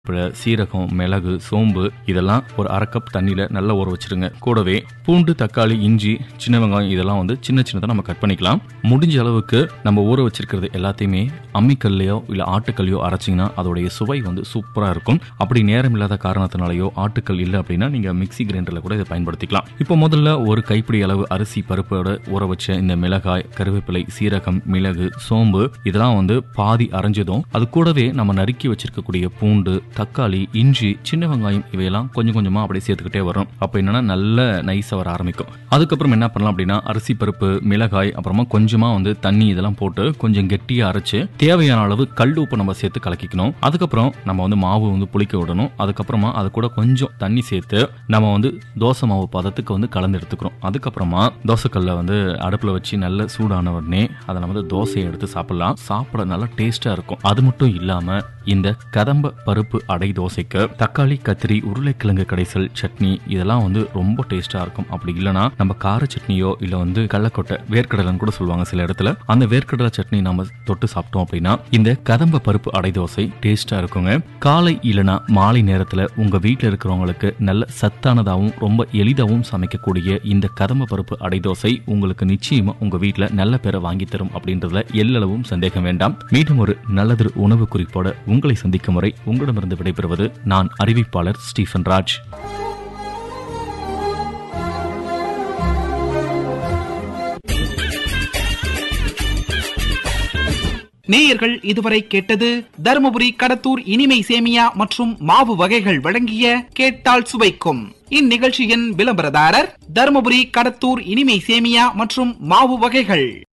கருவேப்பிலை சீரகம் மிளகு சோம்பு இதெல்லாம் ஒரு அரை கப் தண்ணியில நல்லா ஊற வச்சிருங்க கூடவே பூண்டு தக்காளி இஞ்சி சின்ன வெங்காயம் இதெல்லாம் வந்து சின்ன சின்னதாக நம்ம கட் பண்ணிக்கலாம் முடிஞ்ச அளவுக்கு நம்ம ஊற வச்சிருக்கிறது எல்லாத்தையுமே அம்மிக்கல்லையோ இல்ல ஆட்டுக்கல்லையோ அரைச்சிங்கன்னா அதோடைய சுவை வந்து சூப்பரா இருக்கும் அப்படி நேரம் இல்லாத காரணத்தினாலயோ ஆட்டுக்கல் இல்லை அப்படின்னா நீங்க மிக்ஸி கிரைண்டர்ல கூட இதை பயன்படுத்திக்கலாம் இப்போ முதல்ல ஒரு கைப்பிடி அளவு அரிசி பருப்போட ஊற வச்ச இந்த மிளகாய் கருவேப்பிலை சீரகம் மிளகு சோம்பு இதெல்லாம் வந்து பாதி அரைஞ்சதும் அது கூடவே நம்ம நறுக்கி வச்சிருக்கக்கூடிய பூண்டு தக்காளி இஞ்சி சின்ன வெங்காயம் இவையெல்லாம் கொஞ்சம் கொஞ்சமா அப்படியே சேர்த்துக்கிட்டே வரும் அப்போ என்னன்னா நல்ல நைஸா வர ஆரம்பிக்கும் அதுக்கப்புறம் என்ன பண்ணலாம் அப்படின்னா அரிசி பருப்பு மிளகாய் அப்புறமா கொஞ்சமா வந்து தண்ணி இதெல்லாம் போட்டு கொஞ்சம் கெட்டியா அரைச்சு தேவையான அளவு கல் உப்பு நம்ம சேர்த்து கலக்கிக்கணும் அதுக்கப்புறம் நம்ம வந்து மாவு வந்து புளிக்க விடணும் அதுக்கப்புறமா அது கூட கொஞ்சம் தண்ணி சேர்த்து நம்ம வந்து தோசை மாவு பதத்துக்கு வந்து கலந்து எடுத்துக்கிறோம் அதுக்கப்புறமா தோசைக்கல்ல வந்து அடுப்புல வச்சு நல்ல சூடான உடனே அதை நம்ம வந்து தோசையை எடுத்து சாப்பிடலாம் சாப்பிட நல்லா டேஸ்டா இருக்கும் அது மட்டும் இல்லாம இந்த கதம்ப பருப்பு அடை தோசைக்கு தக்காளி கத்திரி உருளைக்கிழங்கு கடைசல் சட்னி இதெல்லாம் வந்து ரொம்ப டேஸ்டா இருக்கும் அப்படி இல்லைன்னா நம்ம கார சட்னியோ இல்ல வந்து கடலக்கொட்டை வேர்க்கடலைன்னு கூட சொல்லுவாங்க சில இடத்துல அந்த வேர்க்கடலை சட்னி நம்ம தொட்டு சாப்பிட்டோம் அப்படின்னா இந்த கதம்ப பருப்பு அடை தோசை டேஸ்டா இருக்குங்க காலை இல்லைன்னா மாலை நேரத்துல உங்க வீட்டில் இருக்கிறவங்களுக்கு நல்ல சத்தானதாகவும் ரொம்ப எளிதாகவும் சமைக்கக்கூடிய இந்த கதம்ப பருப்பு அடை தோசை உங்களுக்கு நிச்சயமா உங்க வீட்டில் நல்ல பேரை வாங்கி தரும் அப்படின்றதுல எல்லளவும் சந்தேகம் வேண்டாம் மீண்டும் ஒரு நல்லதொரு உணவு குறிப்போட உங்களை சந்திக்கும் வரை உங்களிடமிருந்து விடைபெறுவது நான் அறிவிப்பாளர் ஸ்டீஃபன் ராஜ் நேயர்கள் இதுவரை கேட்டது தருமபுரி கடத்தூர் இனிமை சேமியா மற்றும் மாவு வகைகள் வழங்கிய கேட்டால் சுவைக்கும் இந்நிகழ்ச்சியின் விளம்பரதாரர் தருமபுரி கடத்தூர் இனிமை சேமியா மற்றும் மாவு வகைகள்